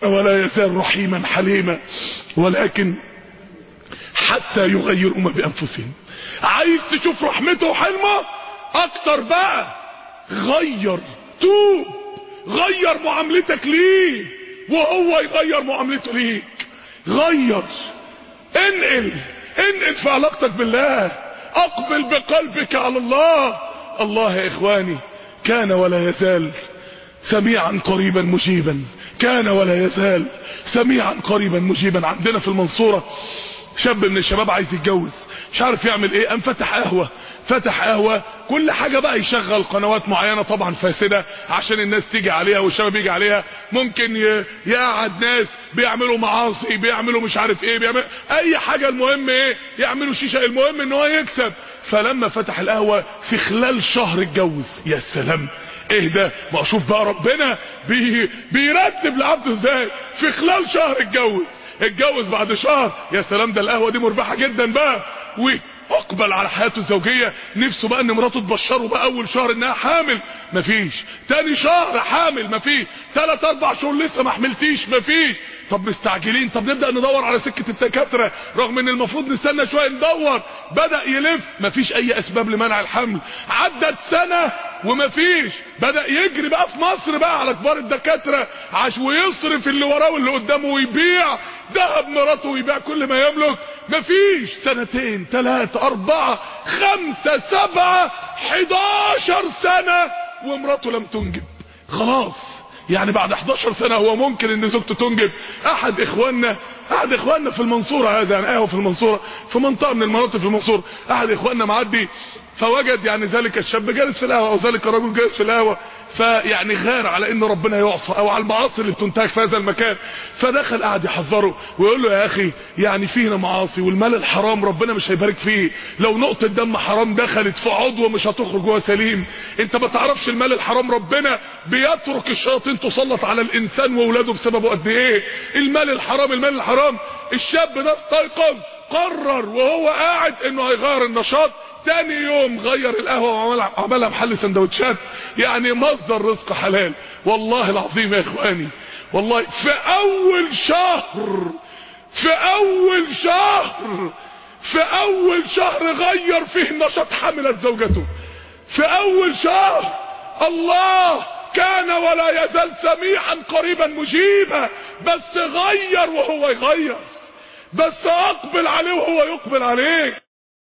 ولا يزال رحيما حليما ولكن حتى يغيروا ما بانفسهم عايز تشوف رحمته وحلمه اكتر بقى غير توب غير معاملتك ليه وهو يغير معاملته ليك غير انقل انقل في علاقتك بالله اقبل بقلبك على الله الله يا اخواني كان ولا يزال سميعا قريبا مجيبا كان ولا يزال سميعا قريبا مجيبا عندنا في المنصورة شاب من الشباب عايز يتجوز مش عارف يعمل ايه قام فتح قهوة فتح قهوة كل حاجة بقى يشغل قنوات معينة طبعا فاسدة عشان الناس تيجي عليها والشباب يجي عليها ممكن ي- يقعد ناس بيعملوا معاصي بيعملوا مش عارف ايه بيعمل اي حاجة المهم ايه يعملوا شيشة المهم ان هو يكسب فلما فتح القهوة في خلال شهر اتجوز يا سلام ايه ده ما اشوف بقى ربنا بي بيرتب لعبده ازاي في خلال شهر اتجوز اتجوز بعد شهر يا سلام ده القهوه دي مربحه جدا بقى واقبل على حياته الزوجيه نفسه بقى ان مراته تبشره بقى اول شهر انها حامل مفيش تاني شهر حامل مفيش تلات اربع شهور لسه ما حملتيش مفيش طب مستعجلين طب نبدا ندور على سكه الدكاتره رغم ان المفروض نستنى شويه ندور بدا يلف مفيش اي اسباب لمنع الحمل عدت سنه ومفيش بدا يجري بقى في مصر بقى على كبار الدكاتره عش ويصرف اللي وراه واللي قدامه ويبيع ذهب مراته ويبيع كل ما يملك مفيش سنتين ثلاثة أربعة خمسة سبعة حداشر سنة ومراته لم تنجب خلاص يعني بعد 11 سنة هو ممكن ان زوجته تنجب احد اخواننا احد اخواننا في المنصورة هذا يعني قهوة في المنصورة في منطقة من المناطق في المنصورة احد اخواننا معدي فوجد يعني ذلك الشاب جالس في القهوة او ذلك الرجل جالس في القهوة فيعني غار على ان ربنا يعصى او على المعاصي اللي بتنتهك في هذا المكان فدخل قعد يحذره ويقول له يا اخي يعني فينا معاصي والمال الحرام ربنا مش هيبارك فيه لو نقطة دم حرام دخلت في عضو مش هتخرج جوه سليم انت ما تعرفش المال الحرام ربنا بيترك الشياطين تسلط على الانسان واولاده بسببه قد ايه المال الحرام المال الحرام الشاب ده استيقظ قرر وهو قاعد انه هيغير النشاط تاني يوم غير القهوة وعملها عملها محل سندوتشات يعني مصدر رزق حلال والله العظيم يا اخواني والله في اول شهر في اول شهر في اول شهر غير فيه النشاط حملت زوجته في اول شهر الله كان ولا يزال سميعا قريبا مجيبا بس غير وهو يغير بس اقبل عليه وهو يقبل عليك